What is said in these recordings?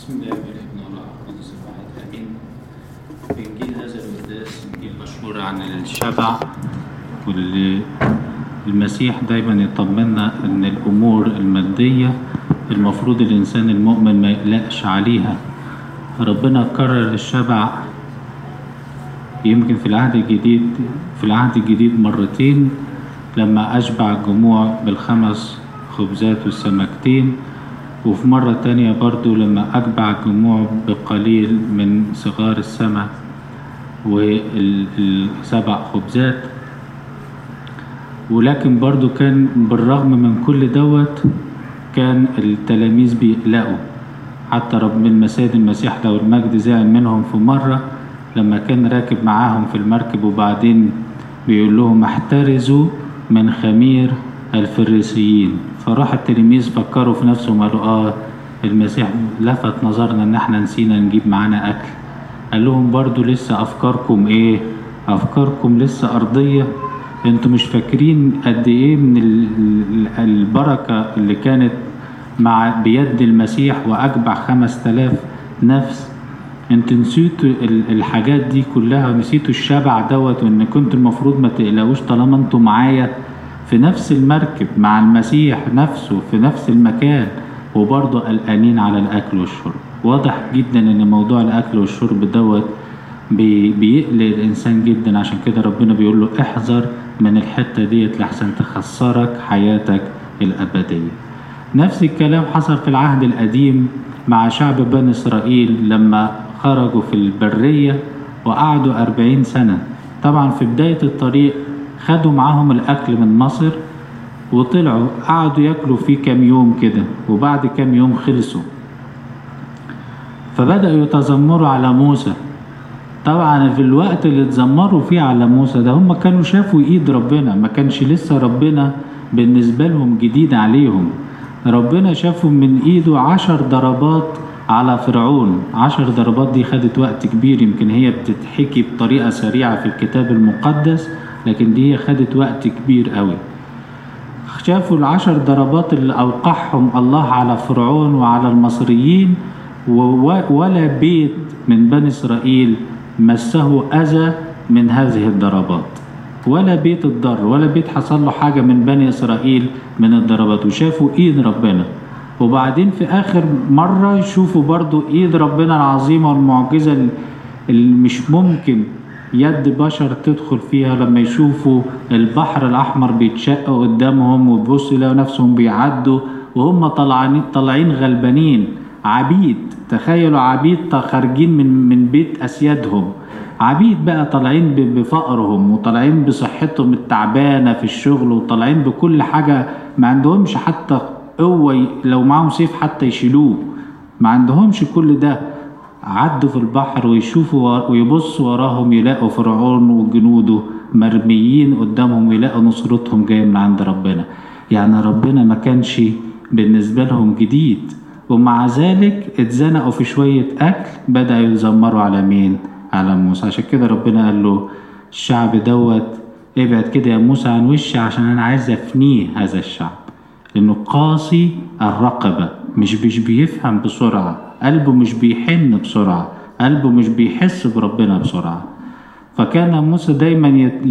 بسم الله والابن والروح القدس الواحد امين في انجيل هذا القداس انجيل مشهور عن الشبع واللي المسيح دايما يطمنا ان الامور الماديه المفروض الانسان المؤمن ما يقلقش عليها ربنا كرر الشبع يمكن في العهد الجديد في العهد الجديد مرتين لما أشبع الجموع بالخمس خبزات والسمكتين وفي مرة تانية برضو لما أجبع الجموع بقليل من صغار السمك والسبع خبزات ولكن برضو كان بالرغم من كل دوت كان التلاميذ بيقلقوا حتى رب المسيد المسيح لو المجد زعل منهم في مرة لما كان راكب معاهم في المركب وبعدين بيقول لهم احترزوا من خمير الفريسيين فراح التلاميذ فكروا في نفسهم قالوا اه المسيح لفت نظرنا ان احنا نسينا نجيب معانا اكل قال لهم برضو لسه افكاركم ايه افكاركم لسه ارضية انتوا مش فاكرين قد ايه من البركة اللي كانت مع بيد المسيح واجبع خمس تلاف نفس انتوا نسيتوا الحاجات دي كلها نسيتوا الشبع دوت وان كنتوا المفروض ما تقلقوش طالما انتوا معايا في نفس المركب مع المسيح نفسه في نفس المكان وبرضه قلقانين على الاكل والشرب واضح جدا ان موضوع الاكل والشرب دوت بي بيقلق الانسان جدا عشان كده ربنا بيقول له احذر من الحته ديت لحسن تخسرك حياتك الابديه نفس الكلام حصل في العهد القديم مع شعب بني اسرائيل لما خرجوا في البريه وقعدوا أربعين سنه طبعا في بدايه الطريق خدوا معاهم الأكل من مصر وطلعوا قعدوا ياكلوا فيه كام يوم كده وبعد كام يوم خلصوا فبدأوا يتذمروا على موسى طبعا في الوقت اللي اتذمروا فيه على موسى ده هم كانوا شافوا ايد ربنا ما كانش لسه ربنا بالنسبة لهم جديد عليهم ربنا شافوا من ايده عشر ضربات على فرعون عشر ضربات دي خدت وقت كبير يمكن هي بتتحكي بطريقة سريعة في الكتاب المقدس لكن دي خدت وقت كبير قوي شافوا العشر ضربات اللي أوقعهم الله على فرعون وعلى المصريين ولا بيت من بني إسرائيل مسه أذى من هذه الضربات ولا بيت الضر ولا بيت حصل له حاجة من بني إسرائيل من الضربات وشافوا إيد ربنا وبعدين في آخر مرة يشوفوا برضو إيد ربنا العظيمة والمعجزة اللي مش ممكن يد بشر تدخل فيها لما يشوفوا البحر الأحمر بيتشق قدامهم ويبصوا يلاقوا نفسهم بيعدوا وهم طالعين طالعين غلبانين عبيد تخيلوا عبيد خارجين من من بيت أسيادهم عبيد بقى طالعين بفقرهم وطالعين بصحتهم التعبانة في الشغل وطالعين بكل حاجة ما عندهمش حتى قوة لو معاهم سيف حتى يشيلوه ما عندهمش كل ده عدوا في البحر ويشوفوا ويبصوا وراهم يلاقوا فرعون وجنوده مرميين قدامهم ويلاقوا نصرتهم جايه من عند ربنا يعني ربنا ما كانش بالنسبة لهم جديد ومع ذلك اتزنقوا في شوية أكل بدأوا يزمروا على مين؟ على موسى عشان كده ربنا قال له الشعب دوت ابعد كده يا موسى عن وشي عشان أنا عايز أفنيه هذا الشعب لأنه قاسي الرقبة مش مش بيفهم بسرعة قلبه مش بيحن بسرعة قلبه مش بيحس بربنا بسرعة فكان موسى دايما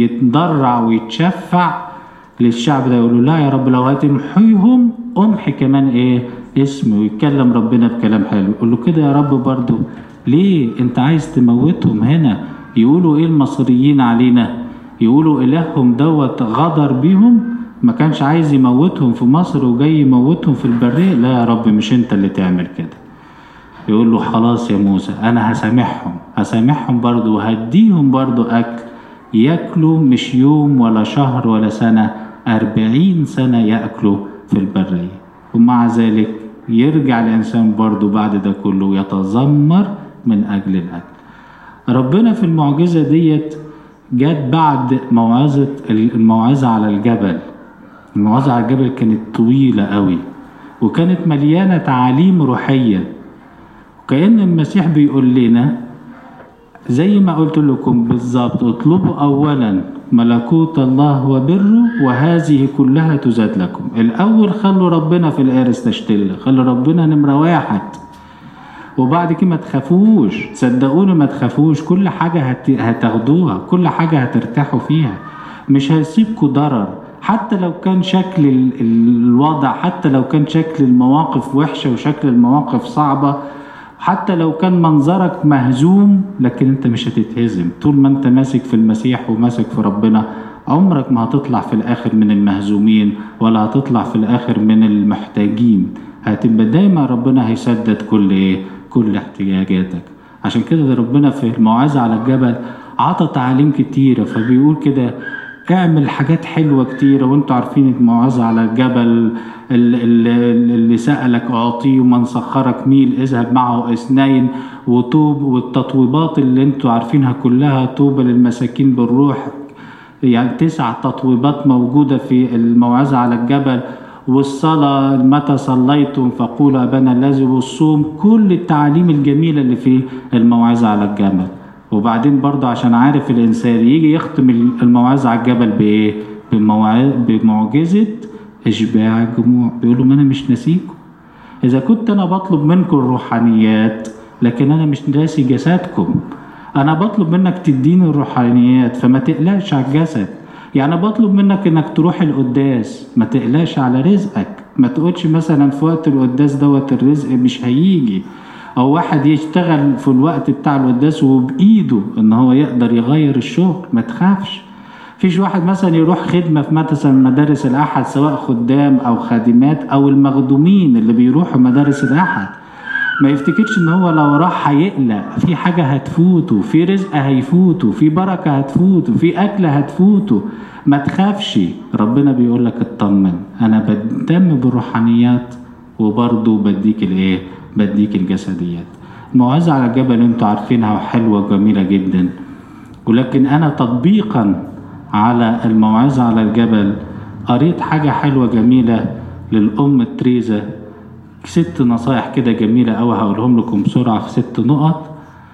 يتضرع ويتشفع للشعب ده يقول له لا يا رب لو هتمحيهم امحي كمان ايه اسمي ويتكلم ربنا بكلام حلو يقول له كده يا رب برضو ليه انت عايز تموتهم هنا يقولوا ايه المصريين علينا يقولوا الههم دوت غدر بيهم ما كانش عايز يموتهم في مصر وجاي يموتهم في البرية لا يا رب مش انت اللي تعمل كده يقول له خلاص يا موسى انا هسامحهم هسامحهم برضو وهديهم برضو اكل ياكلوا مش يوم ولا شهر ولا سنة أربعين سنة يأكلوا في البرية ومع ذلك يرجع الإنسان برضو بعد ده كله يتذمر من أجل الأكل ربنا في المعجزة ديت جت بعد موعظة الموعظة على الجبل الموعظة على الجبل كانت طويلة قوي وكانت مليانة تعاليم روحية وكأن المسيح بيقول لنا زي ما قلت لكم بالظبط اطلبوا أولا ملكوت الله وبره وهذه كلها تزاد لكم الأول خلوا ربنا في الأرس تشتل خلوا ربنا نمرة واحد وبعد كده ما تخافوش صدقوني ما تخافوش كل حاجة هت... هتاخدوها كل حاجة هترتاحوا فيها مش هيسيبكوا ضرر حتى لو كان شكل ال... الوضع حتى لو كان شكل المواقف وحشة وشكل المواقف صعبة حتى لو كان منظرك مهزوم لكن انت مش هتتهزم طول ما انت ماسك في المسيح وماسك في ربنا عمرك ما هتطلع في الاخر من المهزومين ولا هتطلع في الاخر من المحتاجين هتبقى دايما ربنا هيسدد كل ايه كل احتياجاتك عشان كده ده ربنا في الموعظة على الجبل عطى تعاليم كتيرة فبيقول كده اعمل حاجات حلوة كتيرة وانتوا عارفين الموعظة على الجبل اللي, اللي سألك أعطيه ومن سخرك ميل اذهب معه اثنين وطوب والتطويبات اللي انتوا عارفينها كلها طوبى للمساكين بالروح يعني تسع تطويبات موجودة في الموعظة على الجبل والصلاة متى صليتم فقولوا أبانا الذي والصوم كل التعاليم الجميلة اللي في الموعظة على الجبل وبعدين برضه عشان عارف الإنسان يجي يختم الموعظة على الجبل بإيه؟ بمعجزة إشباع الجموع بيقولوا ما أنا مش ناسيكم إذا كنت أنا بطلب منكم الروحانيات لكن أنا مش ناسي جسدكم أنا بطلب منك تديني الروحانيات فما تقلقش على الجسد يعني بطلب منك انك تروح القداس ما تقلقش على رزقك ما تقولش مثلا في وقت القداس دوت الرزق مش هيجي او واحد يشتغل في الوقت بتاع القداس وبايده ان هو يقدر يغير الشغل ما تخافش فيش واحد مثلا يروح خدمة في مثلا مدارس الأحد سواء خدام أو خادمات أو المخدومين اللي بيروحوا مدارس الأحد ما يفتكرش ان هو لو راح هيقلق في حاجة هتفوته في رزق هيفوته في بركة هتفوته في أكل هتفوته ما تخافش ربنا بيقول لك اطمن أنا بهتم بالروحانيات وبرضه بديك الايه بديك الجسديات الموعظة على الجبل انتوا عارفينها وحلوة وجميلة جدا ولكن أنا تطبيقا على الموعظة على الجبل قريت حاجة حلوة جميلة للأم تريزا ست نصايح كده جميلة أوي هقولهم لكم بسرعة في ست نقط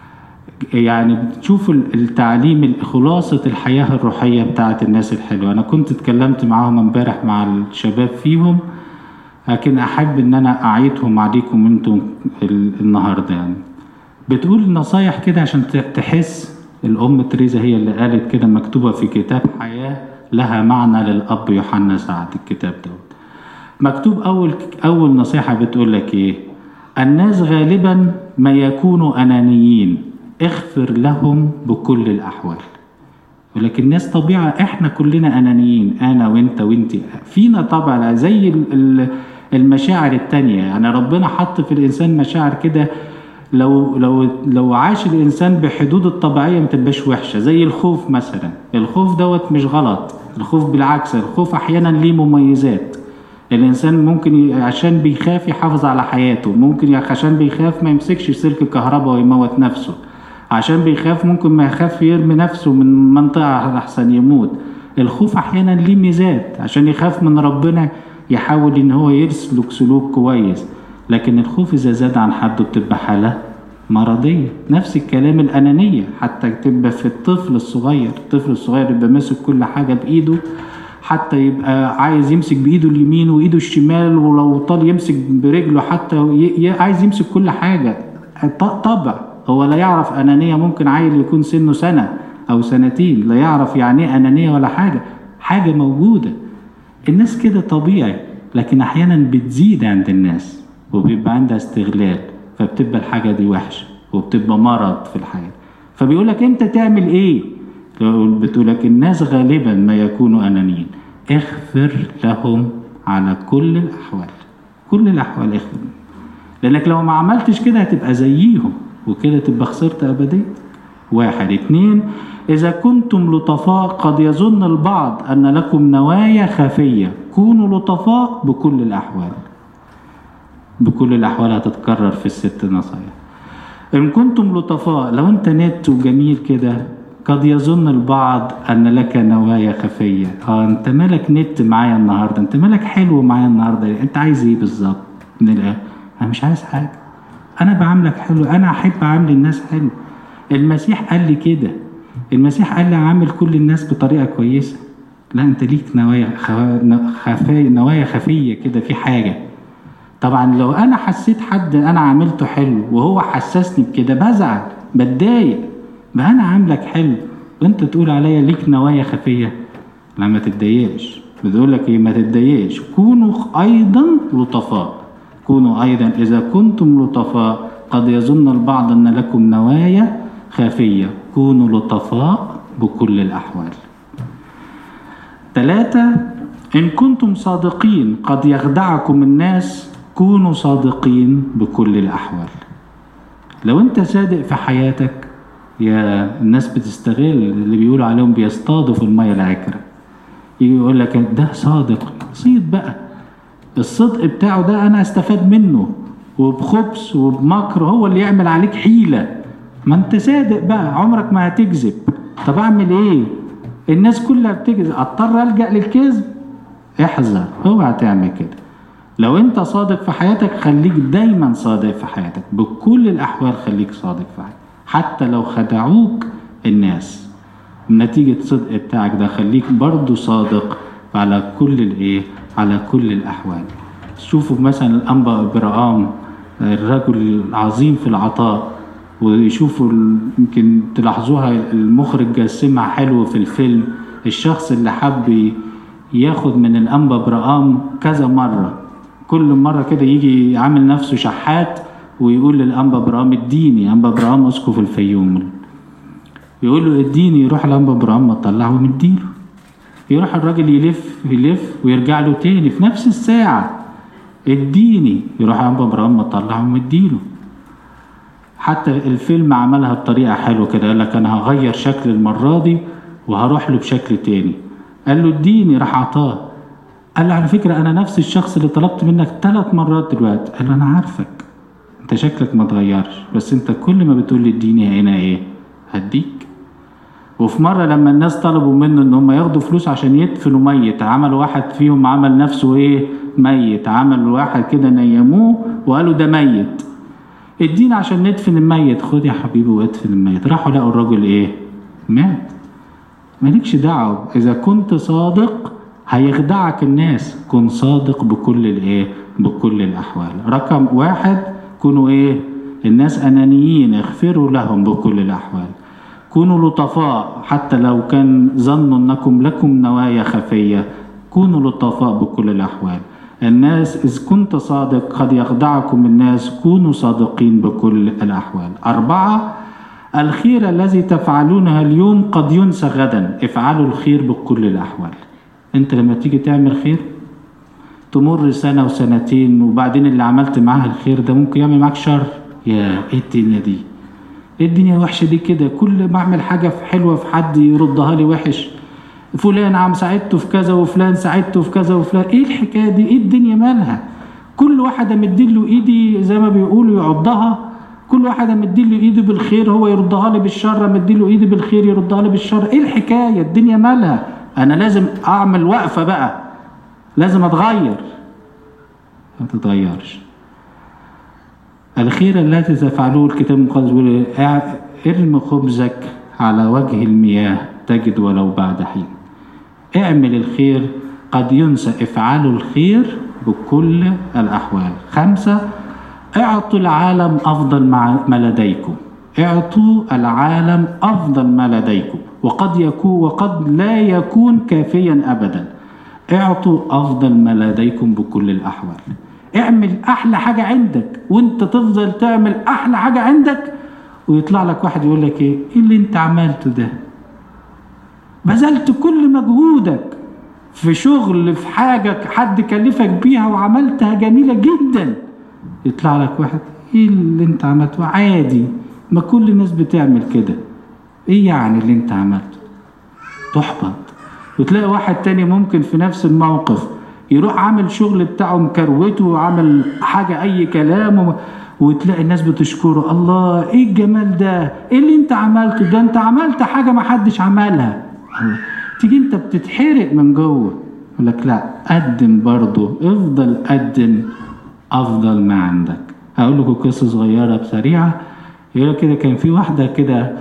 يعني بتشوفوا التعليم خلاصة الحياة الروحية بتاعت الناس الحلوة أنا كنت اتكلمت معاهم امبارح مع الشباب فيهم لكن أحب إن أنا أعيدهم عليكم أنتم النهاردة يعني بتقول نصايح كده عشان تحس الأم تريزا هي اللي قالت كده مكتوبة في كتاب حياة لها معنى للأب يوحنا سعد الكتاب دوت مكتوب أول أول نصيحة بتقول لك إيه؟ الناس غالبا ما يكونوا أنانيين اغفر لهم بكل الأحوال ولكن الناس طبيعة إحنا كلنا أنانيين أنا وأنت وأنت فينا طبعا زي المشاعر التانية يعني ربنا حط في الإنسان مشاعر كده لو لو لو عاش الإنسان بحدود الطبيعية ما تبقاش وحشة زي الخوف مثلا الخوف دوت مش غلط الخوف بالعكس الخوف أحيانا ليه مميزات الانسان ممكن عشان بيخاف يحافظ على حياته ممكن عشان بيخاف ما يمسكش سلك الكهرباء ويموت نفسه عشان بيخاف ممكن ما يخاف يرمي نفسه من منطقة أحسن يموت الخوف أحيانا ليه ميزات عشان يخاف من ربنا يحاول إن هو يسلك سلوك كويس لكن الخوف إذا زاد عن حده بتبقى حالة مرضية نفس الكلام الأنانية حتى تبقى في الطفل الصغير الطفل الصغير يبقى ماسك كل حاجة بإيده حتى يبقى عايز يمسك بايده اليمين وايده الشمال ولو طال يمسك برجله حتى ي... عايز يمسك كل حاجة طبع هو لا يعرف أنانية ممكن عيل يكون سنه سنة أو سنتين لا يعرف يعني ايه أنانية ولا حاجة حاجة موجودة الناس كده طبيعي لكن أحيانا بتزيد عند الناس وبيبقى عندها استغلال فبتبقى الحاجة دي وحشة وبتبقى مرض في الحياة فبيقول لك أنت تعمل إيه بتقول لك الناس غالبا ما يكونوا أنانيين اغفر لهم على كل الأحوال كل الأحوال اغفر لأنك لو ما عملتش كده هتبقى زيهم وكده تبقى خسرت أبدية واحد اتنين إذا كنتم لطفاء قد يظن البعض أن لكم نوايا خفية كونوا لطفاء بكل الأحوال بكل الأحوال هتتكرر في الست نصايح إن كنتم لطفاء لو أنت نت وجميل كده قد يظن البعض أن لك نوايا خفية اه أنت مالك نت معايا النهاردة أنت مالك حلو معايا النهاردة أنت عايز إيه بالظبط من الآخر أنا مش عايز حاجة أنا بعاملك حلو أنا أحب أعامل الناس حلو المسيح قال لي كده المسيح قال لي أعامل كل الناس بطريقة كويسة لا أنت ليك نوايا خفايا نوايا خفية كده في حاجة طبعا لو انا حسيت حد انا عاملته حلو وهو حسسني بكده بزعل بتضايق ما انا عاملك حلو وانت تقول عليا ليك نوايا خفيه لا ما تتضايقش بتقول لك ايه ما تتضايقش كونوا ايضا لطفاء كونوا ايضا اذا كنتم لطفاء قد يظن البعض ان لكم نوايا خفيه كونوا لطفاء بكل الاحوال ثلاثة إن كنتم صادقين قد يخدعكم الناس كونوا صادقين بكل الأحوال لو أنت صادق في حياتك يا الناس بتستغل اللي بيقولوا عليهم بيصطادوا في المية العكرة يجي يقول لك ده صادق صيد بقى الصدق بتاعه ده أنا استفاد منه وبخبث وبمكر هو اللي يعمل عليك حيلة ما أنت صادق بقى عمرك ما هتكذب طب أعمل إيه؟ الناس كلها بتكذب اضطر الجا للكذب احذر اوعى تعمل كده لو انت صادق في حياتك خليك دايما صادق في حياتك بكل الاحوال خليك صادق في حياتك حتى لو خدعوك الناس نتيجة صدق بتاعك ده خليك برضو صادق على كل الايه على كل الاحوال شوفوا مثلا الانبا ابراهام الرجل العظيم في العطاء ويشوفوا يمكن تلاحظوها المخرج جسمها حلو في الفيلم الشخص اللي حب ياخد من الانبا ابراهام كذا مره كل مره كده يجي عامل نفسه شحات ويقول للانبا ابراهام اديني انبا ابراهام اسقف الفيوم يقول له اديني يروح الانبا ابراهام مطلعه ومديله يروح الراجل يلف يلف ويرجع له تاني في نفس الساعه اديني يروح انبا ابراهام مطلعه ومديله حتى الفيلم عملها بطريقة حلوة كده قال لك أنا هغير شكل المرة دي وهروح له بشكل تاني قال له اديني راح عطاه قال له على فكرة أنا نفس الشخص اللي طلبت منك ثلاث مرات دلوقتي قال له أنا عارفك أنت شكلك ما اتغيرش بس أنت كل ما بتقول لي اديني هنا إيه هديك وفي مرة لما الناس طلبوا منه إن هم ياخدوا فلوس عشان يدفنوا ميت عمل واحد فيهم عمل نفسه إيه ميت عمل واحد كده نيموه وقالوا ده ميت ادينا عشان ندفن الميت خد يا حبيبي وادفن الميت راحوا لقوا الراجل ايه مات مالكش دعوة اذا كنت صادق هيخدعك الناس كن صادق بكل الايه بكل الاحوال رقم واحد كونوا ايه الناس انانيين اغفروا لهم بكل الاحوال كونوا لطفاء حتى لو كان ظنوا انكم لكم نوايا خفية كونوا لطفاء بكل الاحوال الناس إذ كنت صادق قد يخدعكم الناس كونوا صادقين بكل الأحوال أربعة الخير الذي تفعلونه اليوم قد ينسى غدا افعلوا الخير بكل الأحوال أنت لما تيجي تعمل خير تمر سنة وسنتين وبعدين اللي عملت معاه الخير ده ممكن يعمل معاك شر يا ايه الدنيا دي ايه الدنيا وحشة دي كده كل ما اعمل حاجة حلوة في حد يردها لي وحش فلان عم ساعدته في كذا وفلان ساعدته في كذا وفلان ايه الحكايه دي ايه الدنيا مالها كل واحد امدله ايدي زي ما بيقولوا يعضها كل واحد امدله ايدي بالخير هو يردها لي بالشر امدله ايدي بالخير يردها لي بالشر ايه الحكايه الدنيا مالها انا لازم اعمل وقفه بقى لازم اتغير ما تتغيرش الخير التي تفعلوه الكتاب المقدس بيقول ارم خبزك على وجه المياه تجد ولو بعد حين اعمل الخير قد ينسى افعلوا الخير بكل الأحوال خمسة اعطوا العالم أفضل ما لديكم اعطوا العالم أفضل ما لديكم وقد يكون وقد لا يكون كافيا أبدا اعطوا أفضل ما لديكم بكل الأحوال اعمل أحلى حاجة عندك وانت تفضل تعمل أحلى حاجة عندك ويطلع لك واحد يقول لك ايه ايه اللي انت عملته ده بذلت كل مجهودك في شغل في حاجة حد كلفك بيها وعملتها جميلة جدا يطلع لك واحد ايه اللي انت عملته عادي ما كل الناس بتعمل كده ايه يعني اللي انت عملته تحبط وتلاقي واحد تاني ممكن في نفس الموقف يروح عامل شغل بتاعه مكروته وعمل حاجة اي كلام و... وتلاقي الناس بتشكره الله ايه الجمال ده ايه اللي انت عملته ده انت عملت حاجة ما حدش عملها تيجي انت بتتحرق من جوه يقول لك لا قدم برضه افضل قدم افضل ما عندك هقول لكم قصه صغيره بسريعه يقول كده كان في واحده كده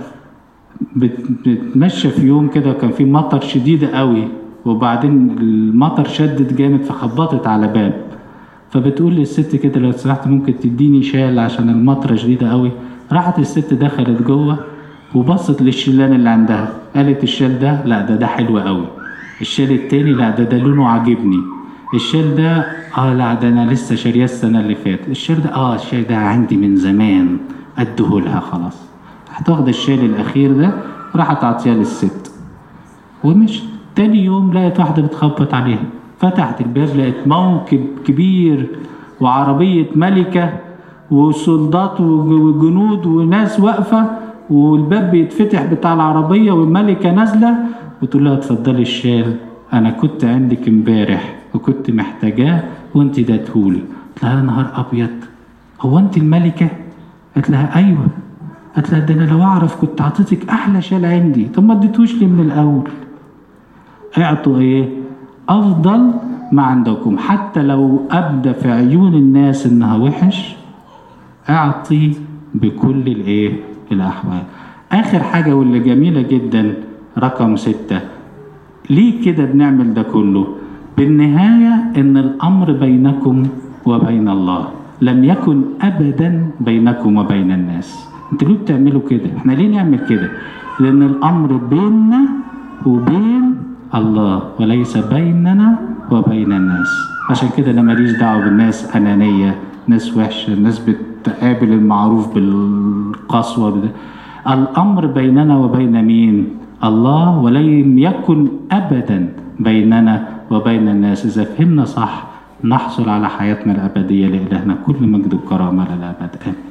بتمشى في يوم كده كان في مطر شديد قوي وبعدين المطر شدد جامد فخبطت على باب فبتقول للست كده لو سمحت ممكن تديني شال عشان المطره شديده قوي راحت الست دخلت جوه وبصت للشلان اللي عندها قالت الشال ده لا ده ده حلو قوي الشال التاني لا ده ده لونه عاجبني الشال ده اه لا ده انا لسه شاريه السنه اللي فاتت الشال ده اه الشال ده عندي من زمان اديهولها خلاص راحت واخده الشال الاخير ده راحت عطيها للست ومشت تاني يوم لقت واحدة بتخبط عليها فتحت الباب لقت موكب كبير وعربية ملكة وسلطات وجنود وناس واقفة والباب بيتفتح بتاع العربية والملكة نازلة وتقول لها اتفضلي الشال أنا كنت عندك امبارح وكنت محتاجاه وانت داتهولي قلت لها يا نهار أبيض هو انت الملكة؟ قالت لها أيوه قالت لها ده أنا لو أعرف كنت عطيتك أحلى شال عندي طب ما اديتوش لي من الأول اعطوا ايه افضل ما عندكم حتى لو ابدى في عيون الناس انها وحش اعطي بكل الايه الاحوال اخر حاجه واللي جميله جدا رقم ستة ليه كده بنعمل ده كله بالنهايه ان الامر بينكم وبين الله لم يكن ابدا بينكم وبين الناس انتوا ليه بتعملوا كده احنا ليه نعمل كده لان الامر بيننا وبين الله وليس بيننا وبين الناس عشان كده انا ماليش دعوه بالناس انانيه ناس وحشه ناس بتقابل المعروف بالقسوه بده. الامر بيننا وبين مين الله ولم يكن ابدا بيننا وبين الناس اذا فهمنا صح نحصل على حياتنا الابديه لالهنا كل مجد وكرامه للابد امين